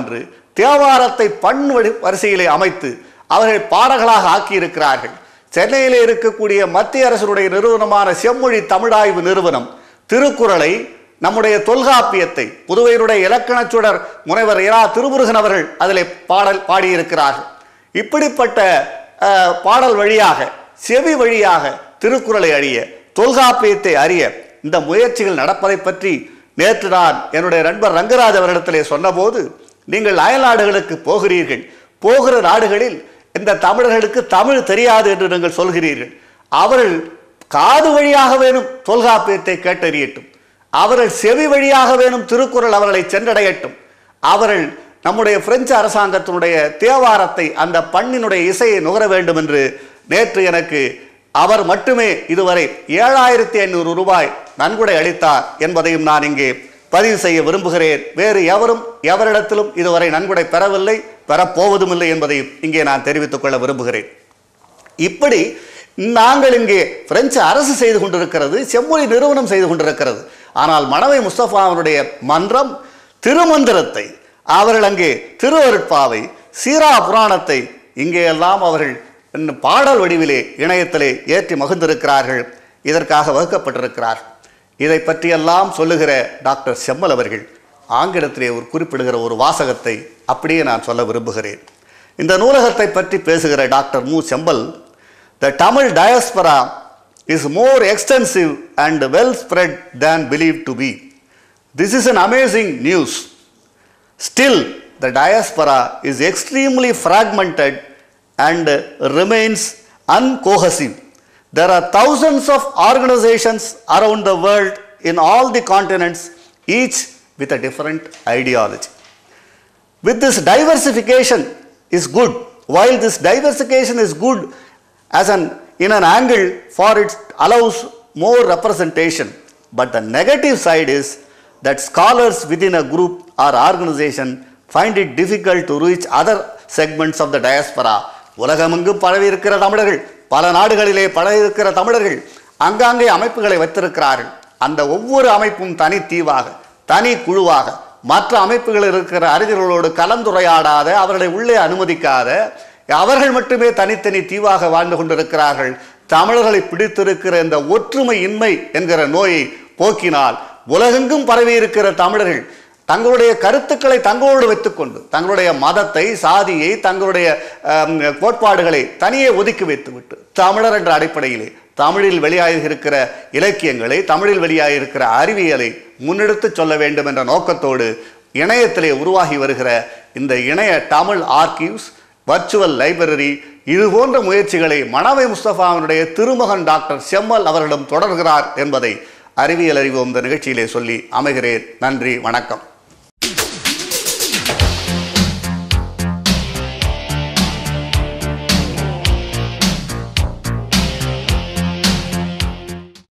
தேவாரத்தை பண் வடி- வரிசையிலே அமைத்து அவர்கள் பாடகளாக ஆக்கியிருக்கிறார்கள் சென்னையிலே இருக்கக்கூடிய மத்திய அரசுடைய நிறுவனமான செம்மொழி தமிழாய்வு நிறுவனம் திருக்குறளை நம்முடைய தொல்காப்பியத்தை புதுவையினுடைய இலக்கணச் சுடர் முனைவர் இரா திருமுருகன் அவர்கள் அதிலே பாடல் பாடியிருக்கிறார்கள் இப்படிப்பட்ட அஹ், பாடல் வழியாக செவி வழியாக திருக்குறளை அறிய தொல்காப்பியத்தை அறிய இந்த முயற்சிகள் நடப்பதை பற்றி நேற்று நான் என்னுடைய நண்பர் ரங்கராஜ் அவரிடத்திலே சொன்னபோது நீங்கள் அயல்நாடுகளுக்கு போகிறீர்கள் போகிற நாடுகளில் இந்த தமிழர்களுக்கு தமிழ் தெரியாது என்று நீங்கள் சொல்கிறீர்கள் அவர்கள் காது வழியாக வேணும் தொல்காப்பியத்தை கேட்டறியட்டும் அவர்கள் செவி வழியாக வேணும் திருக்குறள் அவர்களை சென்றடையட்டும் அவர்கள் நம்முடைய பிரெஞ்சு அரசாங்கத்தினுடைய தேவாரத்தை அந்த பண்ணினுடைய இசையை நுகர வேண்டும் என்று நேற்று எனக்கு அவர் மட்டுமே இதுவரை ஏழாயிரத்தி ஐநூறு ரூபாய் நன்கொடை அளித்தார் என்பதையும் நான் இங்கே பதிவு செய்ய விரும்புகிறேன் வேறு எவரும் எவரிடத்திலும் இதுவரை நன்கொடை பெறவில்லை பெறப்போவதும் இல்லை என்பதையும் இங்கே நான் தெரிவித்துக் கொள்ள விரும்புகிறேன் இப்படி நாங்கள் இங்கே பிரெஞ்சு அரசு செய்து கொண்டிருக்கிறது செம்மொழி நிறுவனம் செய்து கொண்டிருக்கிறது ஆனால் மணவை முஸ்தபாவினுடைய மன்றம் திருமந்திரத்தை அவர்கள் அங்கே திருவருட்பாவை சீரா புராணத்தை இங்கே எல்லாம் அவர்கள் இன்னும் பாடல் வடிவிலே இணையத்திலே ஏற்றி மகிழ்ந்திருக்கிறார்கள் இதற்காக வகுக்கப்பட்டிருக்கிறார்கள் இதை பற்றியெல்லாம் சொல்லுகிற டாக்டர் செம்மல் அவர்கள் ஆங்கிலத்திலே ஒரு குறிப்பிடுகிற ஒரு வாசகத்தை அப்படியே நான் சொல்ல விரும்புகிறேன் இந்த நூலகத்தை பற்றி பேசுகிற doctor Mu Sembal the Tamil diaspora is more extensive and well spread than believe to be this is an amazing news Still, the diaspora is extremely fragmented and remains uncohesive. There are thousands of organizations around the world in all the continents, each with a different ideology. With this diversification is good. While this diversification is good as an in an angle for it allows more representation, but the negative side is that scholars within a group or organization find it difficult to reach other segments of the diaspora. உலகமெங்கும் பரவி இருக்கிற தமிழர்கள் பல நாடுகளிலே பரவி இருக்கிற தமிழர்கள் அங்காங்கே அமைப்புகளை வைத்திருக்கிறார்கள் அந்த ஒவ்வொரு அமைப்பும் தனி தீவாக தனி குழுவாக மற்ற அமைப்புகளில் இருக்கிற அறிஞர்களோடு கலந்துரையாடாத அவர்களை உள்ளே அனுமதிக்காத அவர்கள் மட்டுமே தனித்தனி தீவாக வாழ்ந்து கொண்டிருக்கிறார்கள் தமிழர்களை பிடித்திருக்கிற இந்த ஒற்றுமை இன்மை என்கிற நோயை போக்கினால் உலகெங்கும் பரவி இருக்கிற தமிழர்கள் தங்களுடைய கருத்துக்களை தங்களோடு வைத்துக்கொண்டு தங்களுடைய மதத்தை சாதியை தங்களுடைய அம், கோட்பாடுகளை தனியே ஒதுக்கி வைத்துவிட்டு தமிழர் என்ற அடிப்படையிலே தமிழில் வெளியாகியிருக்கிற இலக்கியங்களை தமிழில் வெளியாகியிருக்கிற அறிவியலை முன்னெடுத்து சொல்ல வேண்டும் என்ற நோக்கத்தோடு இணையத்திலே உருவாகி வருகிற இந்த இணைய தமிழ் ஆர்கிவ்ஸ் வர்ச்சுவல் லைப்ரரி இது போன்ற முயற்சிகளை மணவை முஸ்தபாவினுடைய திருமகன் டாக்டர் செம்மல் அவர்களிடம் தொடர்கிறார் என்பதை அறிவியல் அறிவோம் இந்த நிகழ்ச்சியிலே சொல்லி அமைகிறேன் நன்றி வணக்கம்